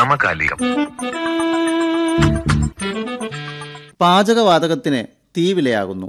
സമകാലികം പാചകവാതകത്തിന് തീ വിലയാകുന്നു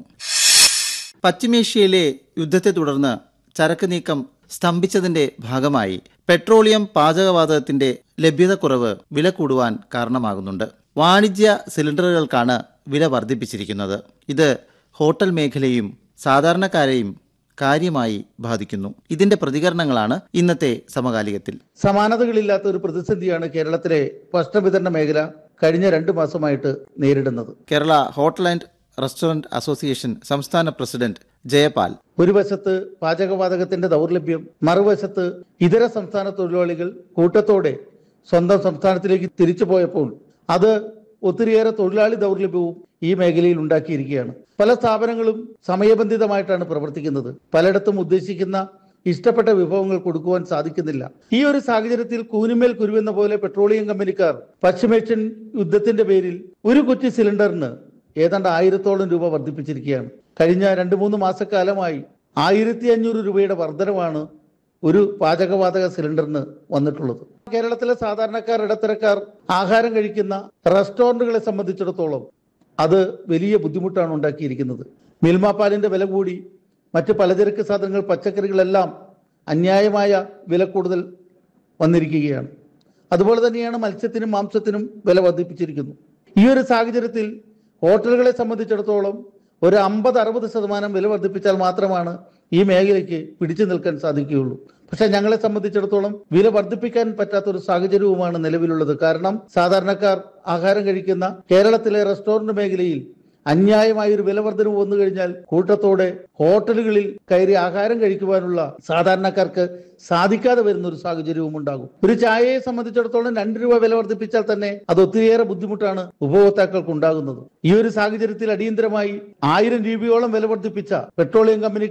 പശ്ചിമേഷ്യയിലെ യുദ്ധത്തെ തുടർന്ന് ചരക്ക് നീക്കം സ്തംഭിച്ചതിന്റെ ഭാഗമായി പെട്രോളിയം പാചകവാതകത്തിന്റെ ലഭ്യതക്കുറവ് വില കൂടുവാൻ കാരണമാകുന്നുണ്ട് വാണിജ്യ സിലിണ്ടറുകൾക്കാണ് വില വർദ്ധിപ്പിച്ചിരിക്കുന്നത് ഇത് ഹോട്ടൽ മേഖലയും സാധാരണക്കാരെയും കാര്യമായി ബാധിക്കുന്നു ഇതിന്റെ പ്രതികരണങ്ങളാണ് ഇന്നത്തെ സമകാലികത്തിൽ സമാനതകളില്ലാത്ത ഒരു പ്രതിസന്ധിയാണ് കേരളത്തിലെ ഭക്ഷണവിതരണ മേഖല കഴിഞ്ഞ രണ്ടു മാസമായിട്ട് നേരിടുന്നത് Kerala hotel and restaurant association സംസ്ഥാന പ്രസിഡന്റ് ജയപാൽ ഒരു വശത്ത് പാചകവാതകത്തിന്റെ ദൗർലഭ്യം മറുവശത്ത് ഇതര സംസ്ഥാന തൊഴിലാളികൾ കൂട്ടത്തോടെ സ്വന്തം സംസ്ഥാനത്തിലേക്ക് തിരിച്ചു പോയപ്പോൾ അത് ഒത്തിരിയേറെ തൊഴിലാളി ദൗർലഭ്യവും ഈ മേഖലയിൽ ഉണ്ടാക്കിയിരിക്കുകയാണ് പല സ്ഥാപനങ്ങളും സമയബന്ധിതമായിട്ടാണ് പ്രവർത്തിക്കുന്നത് പലയിടത്തും ഉദ്ദേശിക്കുന്ന ഇഷ്ടപ്പെട്ട വിഭവങ്ങൾ കൊടുക്കുവാൻ സാധിക്കുന്നില്ല ഈ ഒരു സാഹചര്യത്തിൽ കൂനിമേൽ കുരുവെന്ന പോലെ പെട്രോളിയം കമ്പനിക്കാർ പശ്ചിമേഷ്യൻ യുദ്ധത്തിന്റെ പേരിൽ ഒരു കുറ്റി സിലിണ്ടറിന് ഏതാണ്ട് ആയിരത്തോളം രൂപ വർദ്ധിപ്പിച്ചിരിക്കുകയാണ് കഴിഞ്ഞ രണ്ട് മൂന്ന് മാസക്കാലമായി ആയിരത്തി അഞ്ഞൂറ് രൂപയുടെ വർധനമാണ് ഒരു പാചകവാതക സിലിണ്ടറിന് വന്നിട്ടുള്ളത് കേരളത്തിലെ സാധാരണക്കാർ ഇടത്തരക്കാർ ആഹാരം കഴിക്കുന്ന റെസ്റ്റോറന്റുകളെ സംബന്ധിച്ചിടത്തോളം അത് വലിയ ബുദ്ധിമുട്ടാണ് ഉണ്ടാക്കിയിരിക്കുന്നത് മിൽമ പാലിന്റെ വില കൂടി മറ്റ് പലചരക്ക് സാധനങ്ങൾ പച്ചക്കറികളെല്ലാം അന്യായമായ വില കൂടുതൽ വന്നിരിക്കുകയാണ് അതുപോലെ തന്നെയാണ് മത്സ്യത്തിനും മാംസത്തിനും വില വർദ്ധിപ്പിച്ചിരിക്കുന്നു ഈ ഒരു സാഹചര്യത്തിൽ ഹോട്ടലുകളെ സംബന്ധിച്ചിടത്തോളം ഒരു അമ്പത് അറുപത് ശതമാനം വില വർദ്ധിപ്പിച്ചാൽ മാത്രമാണ് ഈ മേഖലയ്ക്ക് പിടിച്ചു നിൽക്കാൻ സാധിക്കുകയുള്ളൂ പക്ഷെ ഞങ്ങളെ സംബന്ധിച്ചിടത്തോളം വില വർദ്ധിപ്പിക്കാൻ പറ്റാത്ത ഒരു സാഹചര്യവുമാണ് നിലവിലുള്ളത് കാരണം സാധാരണക്കാർ ആഹാരം കഴിക്കുന്ന കേരളത്തിലെ റെസ്റ്റോറന്റ് മേഖലയിൽ അന്യായമായ ഒരു വില വർധനവ് വന്നു കഴിഞ്ഞാൽ കൂട്ടത്തോടെ ഹോട്ടലുകളിൽ കയറി ആഹാരം കഴിക്കുവാനുള്ള സാധാരണക്കാർക്ക് സാധിക്കാതെ വരുന്ന ഒരു സാഹചര്യവും ഉണ്ടാകും ഒരു ചായയെ സംബന്ധിച്ചിടത്തോളം രണ്ട് രൂപ വില വർദ്ധിപ്പിച്ചാൽ തന്നെ അത് ഒത്തിരിയേറെ ബുദ്ധിമുട്ടാണ് ഉപഭോക്താക്കൾക്ക് ഉണ്ടാകുന്നത് ഈ ഒരു സാഹചര്യത്തിൽ അടിയന്തരമായി ആയിരം രൂപയോളം വില വർദ്ധിപ്പിച്ച പെട്രോളിയം കമ്പനി